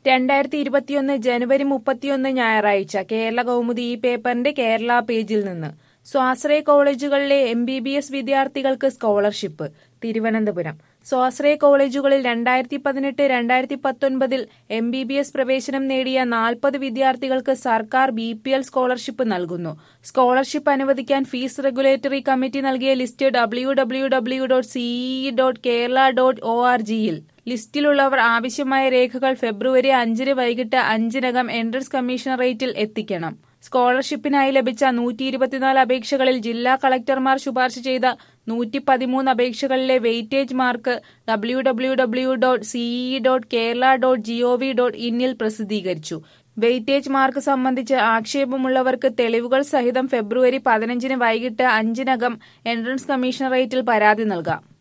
രണ്ടായിരത്തി ഇരുപത്തിയൊന്ന് ജനുവരി മുപ്പത്തിയൊന്ന് ഞായറാഴ്ച കേരള കൗമുദി ഈ പേപ്പറിന്റെ കേരള പേജിൽ നിന്ന് സ്വാശ്രയ കോളേജുകളിലെ എം ബി ബി എസ് വിദ്യാർത്ഥികൾക്ക് സ്കോളർഷിപ്പ് തിരുവനന്തപുരം സ്വാശ്രയ കോളേജുകളിൽ രണ്ടായിരത്തി പതിനെട്ട് രണ്ടായിരത്തി പത്തൊൻപതിൽ എം ബി ബി എസ് പ്രവേശനം നേടിയ നാൽപ്പത് വിദ്യാർത്ഥികൾക്ക് സർക്കാർ ബി പി എൽ സ്കോളർഷിപ്പ് നൽകുന്നു സ്കോളർഷിപ്പ് അനുവദിക്കാൻ ഫീസ് റെഗുലേറ്ററി കമ്മിറ്റി നൽകിയ list W W W dot CE dot Kerala dot O R ജിയിൽ ലിസ്റ്റിലുള്ളവർ ആവശ്യമായ രേഖകൾ ഫെബ്രുവരി അഞ്ചിന് വൈകിട്ട് അഞ്ചിനകം എൻട്രൻസ് കമ്മീഷണറേറ്റിൽ എത്തിക്കണം സ്കോളർഷിപ്പിനായി ലഭിച്ച നൂറ്റി ഇരുപത്തിനാല് അപേക്ഷകളിൽ ജില്ലാ കളക്ടർമാർ ശുപാർശ ചെയ്ത നൂറ്റി പതിമൂന്ന് അപേക്ഷകളിലെ weightage mark W W W dot CE dot Kerala dot G O V dot ഇന്നിൽ പ്രസിദ്ധീകരിച്ചു വെയിറ്റേജ് മാർക്ക് സംബന്ധിച്ച് ആക്ഷേപമുള്ളവർക്ക് തെളിവുകൾ സഹിതം ഫെബ്രുവരി പതിനഞ്ചിന് വൈകിട്ട് അഞ്ചിനകം എൻട്രൻസ് കമ്മീഷണറേറ്റിൽ പരാതി നൽകാം